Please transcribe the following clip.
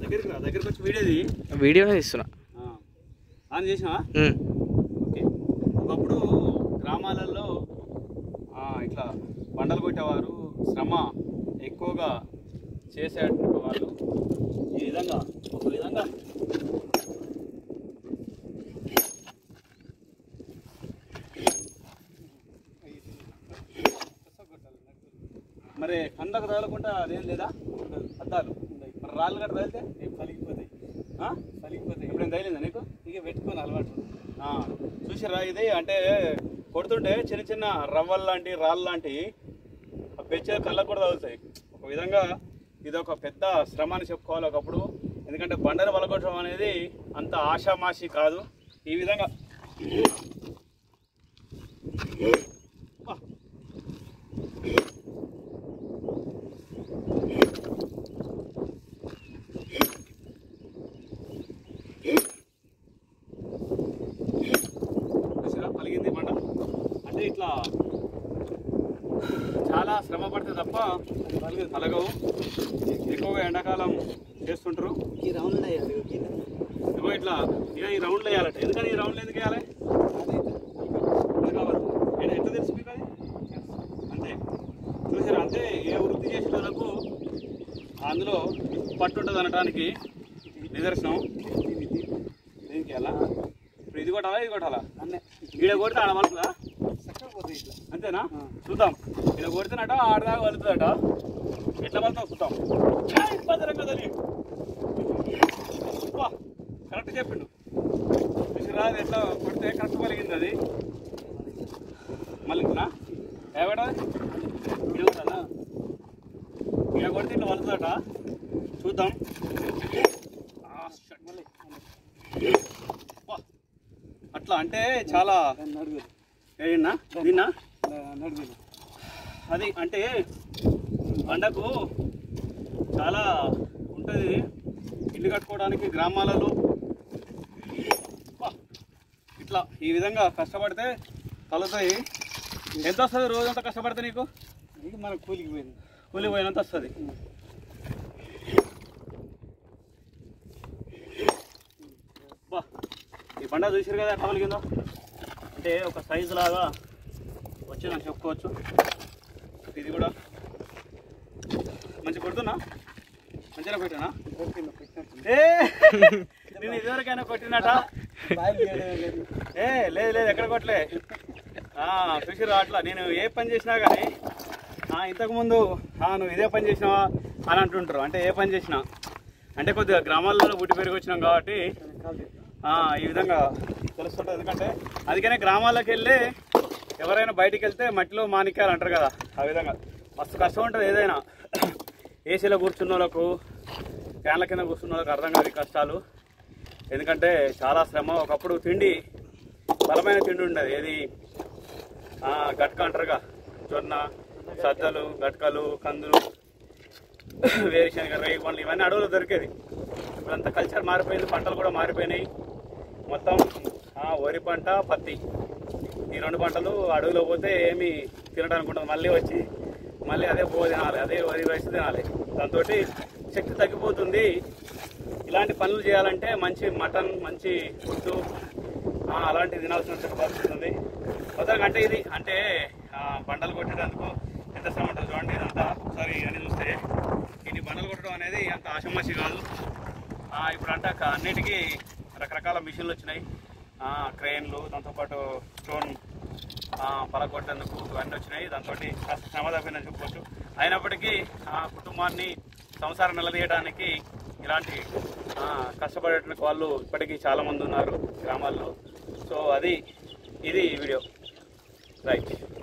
దగ్గరికి రా దగ్గరికి వచ్చి వీడియోది వీడియోనే తీస్తున్నా ఆన్ చేసినావా ఉమ్. ఓకే ఒకప్పుడు గ్రామాలలో ఆ, ఇట్లా బండలు కొట్టేవారు శ్రమ ఎక్కువగా చేసేటువంటి వాళ్ళు ఈ విధంగా ఒక విధంగా మరి కందకు తగలకుండా అదేం లేదా అద్దాలు మరి రాళ్ళు గట్ట తగిలితే పలిగిపోతాయి పలిగిపోతాయి ఇప్పుడు తగిలిందా నీకు ఇక పెట్టుకొని అలవాటు చూసారా ఇది అంటే కొడుతుంటే చిన్న చిన్న రవ్వలు లాంటి రాళ్ళు లాంటి ఆ బెచ్చ కళ్ళకు కూడా తగులుతాయి ఒక విధంగా ఇది ఒక పెద్ద శ్రమ అని చెప్పుకోవాలి ఒకప్పుడు ఎందుకంటే బండను వలగొట్టడం అనేది అంత ఆషామాషి కాదు ఈ విధంగా అబ్బా. చూసారా పలిగింది బండ అంటే ఇట్లా చాలా శ్రమ పడితే తప్ప పలగ- పలగవు ఎక్కువగా ఎండాకాలం చేస్తుంటారు ఈ రౌండ్ వేయాలి ఇగో ఇట్లా ఇక ఈ రౌండ్లో వేయాలట ఎందుకని ఈ రౌండ్లో ఎందుకు వేయాలి అది కావాలి ఏ- ఎట్లా తెలుసు మీకు అది అంతే చూసారా అంటే ఏ వృత్తి చేసే వాళ్ళకు అందులో పట్టు ఉంటుంది అనడానికి నిదర్శనం దీనికి ఎలా ఇప్పుడు ఇది కొట్టాలా ఇది కొట్టాలా అన్నే ఈడ కొడితే ఆడ మలుతుందా చక్కగా పోతుంది ఇట్లా అంతేనా చూద్దాం ఇలా కొడుతున్నట ఆడదాకా వలుతుందట ఎట్లా వెళ్తాం చూద్దాం ఏయ్, భద్రంగా తల్లి. అబ్బా, కరెక్ట్ చెప్పిండు చూసిరా అది ఎట్లా కొడితే కరెక్ట్ పలిగింది అది మళ్ళీ ఏవాడా ఇలా ఇలా కొడితే ఇట్లా వలుతుందట చూద్దాం ఆ, షట్. అబ్బా, అట్లా అంటే చాలా నడుగులు ఏనా నిన్నా నడుగులు అది అంటే పండకు చాలా ఉంటుంది ఇల్లు కట్టుకోవడానికి గ్రామాలలో అబ్బా, ఇట్లా ఈ విధంగా కష్టపడితే కలుగుతాయి ఎంత వస్తుంది రోజంతా కష్టపడితే నీకు ఇక మనకు కూలికి పోయింది కూలి పోయినంత వస్తుంది అబ్బా, ఈ పండుగ చూసారు కదా ఎట్లా కలిగిందో అంటే ఒక సైజు లాగా వచ్చిందని చెప్పుకోవచ్చు ఇది కూడా మంచి కొడుతున్నా మంచిగా కొట్టినా కొట్టిన పెట్టినట్టు ఏ నేను ఇదివరకైనా కొట్టినట బాయిల్ చేయడమే లేదు ఏ లేదు లేదు ఎక్కడ కొట్టలే ఆ, చూసిరా అట్లా నేను ఏ పని చేసినా కానీ ఆ, ఇంతకుముందు ఆ, నువ్వు ఇదే పని చేసినావా అని అంటుంటారు అంటే ఏ పని చేసినా అంటే కొద్దిగా గ్రామాల్లో పుట్టి పెరిగి వచ్చినాం కాబట్టి కాలు తిప్పి. ఆ, ఈ విధంగా తెలుస్తుంటుంది ఎందుకంటే అందుకనే గ్రామాలకు వెళ్ళి ఎవరైనా బయటికి వెళ్తే మట్టిలో మాణిక్యాలు అంటారు కదా ఆ విధంగా మస్తు కష్టం ఉంటుంది ఏదైనా ఏసీలో కూర్చున్న వాళ్ళకు ఫ్యాన్ల కింద కూర్చున్న వాళ్ళకి అర్థం కాదు ఈ కష్టాలు ఎందుకంటే చాలా శ్రమ ఒకప్పుడు తిండి బలమైన తిండి ఉండేది ఏది ఆ, గట్క అంటారుగా జొన్న సద్దలు గట్కలు కందులు వేరుశనగ రేగి పండ్లు ఇవన్నీ అడవులు దొరికేది ఇప్పుడంతా కల్చర్ మారిపోయింది పంటలు కూడా మారిపోయినాయి మొత్తం ఆ, వరి పంట పత్తి ఈ రెండు పంటలు అడవిలో పోతే ఏమి తినడానికి ఉండదు మళ్ళీ వచ్చి మళ్ళీ అదే పో తినాలి అదే వరి రైస్ తినాలి దాంతో శక్తి తగ్గిపోతుంది ఇలాంటి పనులు చేయాలంటే మంచి మటన్ మంచి ఫుడ్ అలాంటివి తినాల్సిన పరిస్థితి ఉంది మొత్తం అంటే ఇది అంటే ఆ, బండలు కొట్టేటందుకు ఎంత శ్రమ ఉంటుంది చూడండి ఇదంతా ఒకసారి అని చూస్తే ఇది బండలు కొట్టడం అనేది అంత ఆషమాషి కాదు ఆ, ఇప్పుడు అంటే క- అన్నిటికీ రకరకాల మిషన్లు వచ్చినాయి ఆ, క్రెయిన్లు దాంతోపాటు స్టోన్ పలకొట్టేందుకు ఇవన్నీ వచ్చినాయి దాంతో కాస్త శ్రమ తప్పిందని చెప్పుకోవచ్చు అయినప్పటికీ ఆ కుటుంబాన్ని సంసారం నిలదీయడానికి ఇలాంటి ఆ, కష్టపడేటువంటి వాళ్ళు ఇప్పటికీ చాలా మంది ఉన్నారు గ్రామాల్లో సో అది ఇది వీడియో రైట్